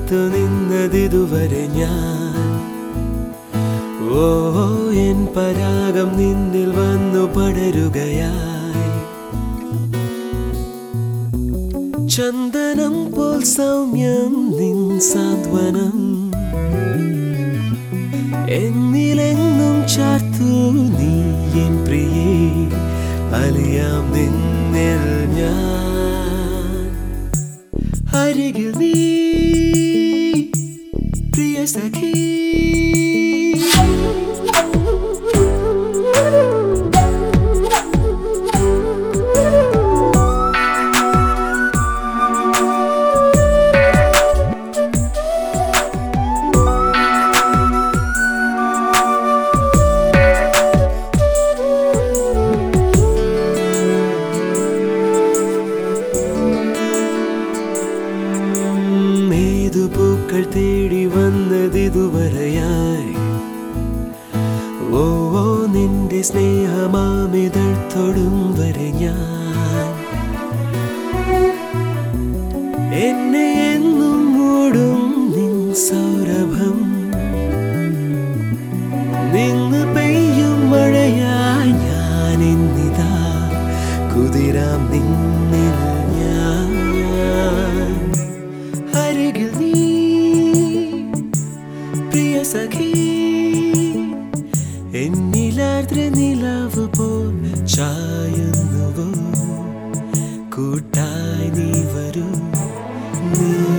കാത്തു നിന്നതിതുവരെ ഞാൻ ഓ എൻ പരാഗം നിന്നിൽ വന്നു പടരുകയായി ചന്ദനം പോൽ സൗമ്യം നിൻ സാന്ത്വനം എന്നിലെങ്ങും ചാർത്തു നീ എൻ പ്രിയേ അലിയാം നിന്നിൽ ഞാൻ അരികിൽ നീ പ്രിയ സഖി ഏതു പൂക്കൾ തേടി വന്നതിതുവരെയായി ഓ ഓ നിന്റെ സ്നേഹമാമിതൾ തൊടും വരെ ഞാൻ എന്നെ എന്നും മൂടും നിൻ സൗരഭം നിന്ന് പെയ്യും മഴയായി ഞാൻ ഇന്നിതാ കുതിരാം നിന്നിൽ ഞാൻ അരികിൽ നീ പ്രിയ സഖി എന്നിലാർദ്ര നിലാവ് പോൽ ചായുന്നുവോ കൂട്ടായി നീ വരൂ നീ